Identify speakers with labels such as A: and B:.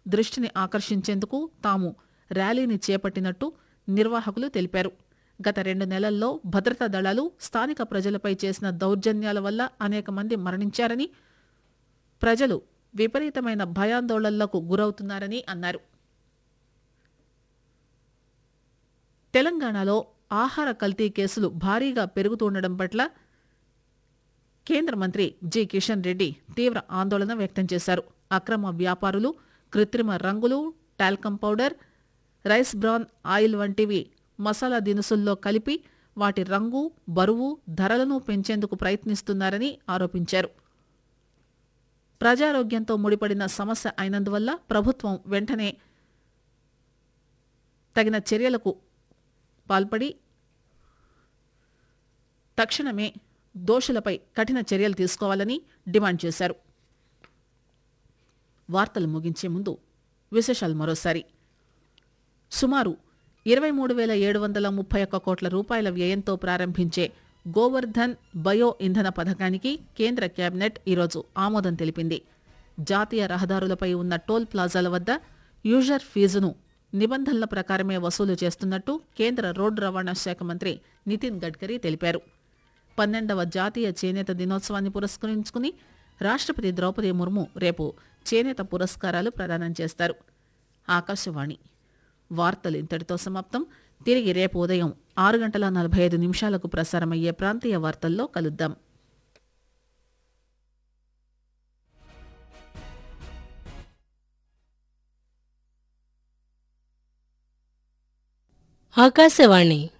A: దృష్టిని ఆకర్షించేందుకు తాము ర్యాలీని చేపట్టినట్టు నిర్వాహకులు తెలిపారు గత రెండు నెలల్లో భద్రతా దళాలు స్థానిక ప్రజలపై చేసిన దౌర్జన్యాల వల్ల అనేక మంది మరణించారని ప్రజలు విపరీతమైన భయాందోళనలకు గురవుతున్నారని అన్నారు తెలంగాణలో ఆహార కల్తీ కేసులు భారీగా పెరుగుతుండడం పట్ల కేంద్ర మంత్రి జి కిషన్ రెడ్డి తీవ్ర ఆందోళన వ్యక్తం చేశారు అక్రమ వ్యాపారులు కృత్రిమ రంగులు talcum powder rice bran oil వంటివి మసాలా దినుసుల్లో కలిపి వాటి రంగు బరువు ధరలను పెంచేందుకు ప్రయత్నిస్తున్నారని ఆరోపించారు ప్రజారోగ్యంతో ముడిపడిన సమస్య అయినందువల్ల ప్రభుత్వం వెంటనే తగిన చర్యలకు పాల్పడి తక్షణమే దోషులపై కఠిన చర్యలు తీసుకోవాలని డిమాండ్ చేశారు వార్తలు ముగించే ముందు విశేషాలు మరోసారి సుమారు ఇరవై మూడు వేల ఏడు వందల ముప్పై ఒక్క కోట్ల రూపాయల వ్యయంతో ప్రారంభించే గోవర్ధన్ బయో ఇంధన పథకానికి కేంద్ర కేబినెట్ ఈరోజు ఆమోదం తెలిపింది జాతీయ రహదారులపై ఉన్న టోల్ ప్లాజాల వద్ద యూజర్ ఫీజును నిబంధనల ప్రకారమే వసూలు చేస్తున్నట్టు కేంద్ర రోడ్డు రవాణా శాఖ మంత్రి నితిన్ గడ్కరీ తెలిపారు పన్నెండవ జాతీయ చేనేత దినోత్సవాన్ని పురస్కరించుకుని రాష్ట్రపతి ద్రౌపది ముర్ము రేపు చేనేత పురస్కారాలు ప్రదానం చేస్తారు ఆకాశవాణి వార్తలు ఇంతటితో సమాప్తం తిరిగి రేపు ఉదయం ఆరు గంటల నలభై ఐదు నిమిషాలకు ప్రసారమయ్యే ప్రాంతీయ వార్తల్లో కలుద్దాం
B: ఆకాశవాణి